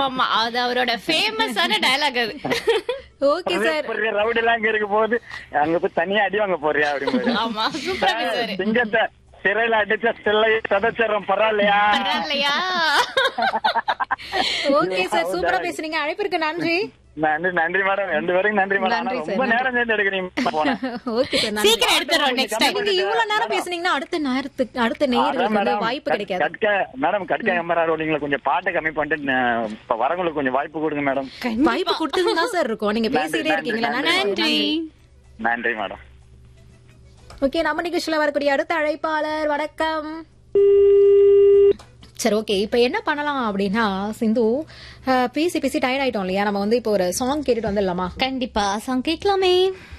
ஆமா அது அவரோட ஃபேமஸான டயலாக் அது ஓகே சார் ரவுடி எல்லாம் இங்க இருக்க போகுது அங்க போய் தனியா அடி வாங்க போறியா அப்படின்னு ஆமா சூப்பரா பேசுவாரு சிங்கத்தை சிறையில அடிச்ச சில்லையை சதச்சரம் பரவாயில்லையா பரவாயில்லையா ஓகே சார் சூப்பரா பேசுறீங்க அழைப்பிற்கு நன்றி நன்றி நன்றி மேடம் ரெண்டு பேரும் நன்றி மேடம் ஆனா நன்றி சார், ரொம்ப நன்றி. நேரம் சேர்ந்து எடுக்கிறீங்க போனேன் ஓகே சார் நன்றி சீக்கிரம் எடுத்துறோம் நெக்ஸ்ட் டைம் நீங்க இவ்வளவு நேரம் பேசுனீங்கன்னா அடுத்த நேரத்துக்கு அடுத்த நேயர்களுக்கு வந்து வாய்ப்பு கிடைக்காது கட்க மேடம் கட்க எம்பரா ரோடிங்கள கொஞ்சம் பாட்டை கம்மி பண்ணிட்டு ந- இப்ப வரவங்களுக்கு கொஞ்சம் வாய்ப்பு கொடுங்க மேடம் வாய்ப்பு கொடுத்தது தான் சார் இருக்கும் நீங்க பேசிட்டே நன்றி, இருக்கீங்களா நன்றி, நன்றி நன்றி மேடம் ஓகே நம்ம நிகழ்ச்சியில வரக்கூடிய அடுத்த அழைப்பாளர் வணக்கம் சரி ஓகே இப்போ என்ன பண்ணலாம் அப்படின்னா சிந்து அஹ், பேசி பேசி டயர்ட் ஆயிட்டோம் இல்லையா நம்ம வந்து இப்போ ஒரு சாங் கேட்டுட்டு வந்துடலாமா கண்டிப்பா சாங் கேட்கலாமே